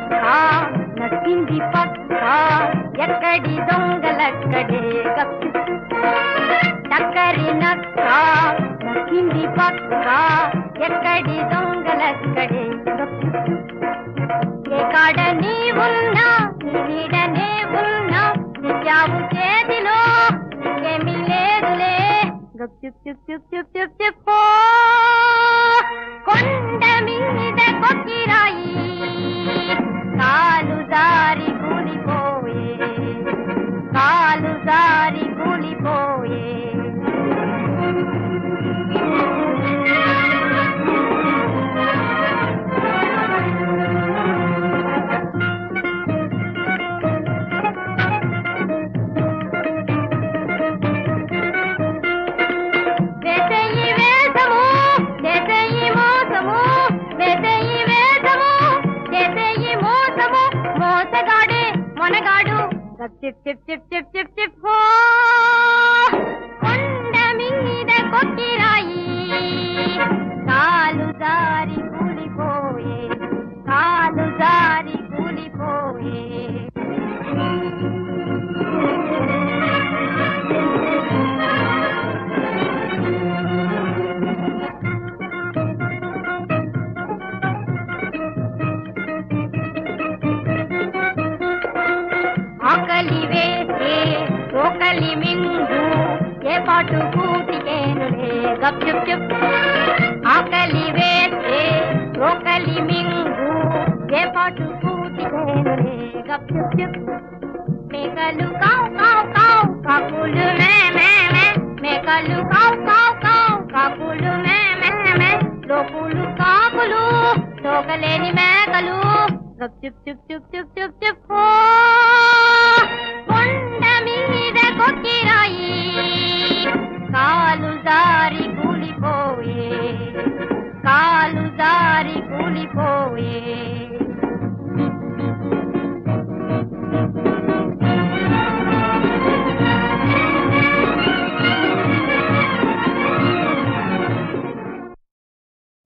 నక్క నచ్చింది పక్క ఎక్కడి దొంగలక్కడే గప్పు చక్కరి నక్క నచ్చింది పక్క ఎక్కడి దొంగలక్కడే గప్పు ఏ కాడ నీ ఉన్నా నీ నీడనే ఉన్నా నిత్యావు చేతిలో నీకేమీ లేదులే గప్ చుప్ చుప్ చుప్ చుప్ చుప్ చుప్పో కొండ మీద కొక్కిరాయి కాలు జారి కూలిపోయే కాలు జారి కూలిపోయే వేసేయి వేషము చేసేయి మోసము వేసేయి వేషము చేసేయి మోసము మోసగాడే మొనగాడు గప్ చిప్ చిప్ చిప్ చిప్ చిప్ చిప్ హో కొండ మీద కొక్కిరాయి కాలు జారి కూలిపోయే కాలు జారి కూలిపోయే ఆకలి వేసే రోకలి మింగు ఏ పాటు కూటికేనులే గప్ చుప్ చుప్ ఆకలి వేసే రోకలి మింగు ఏ పాటు కూటికేనులే గప్ చుప్ చుప్ మేకలు కావు కావు కావు కాకులు మే మే మే మేకలు కావు కావు కావు కాకులు మే మే మే లోకులు కాకులు తోకలేని మేకలు గప్ చుప్ చుప్ చుప్ చుప్ చుప్ చుప్ ఓ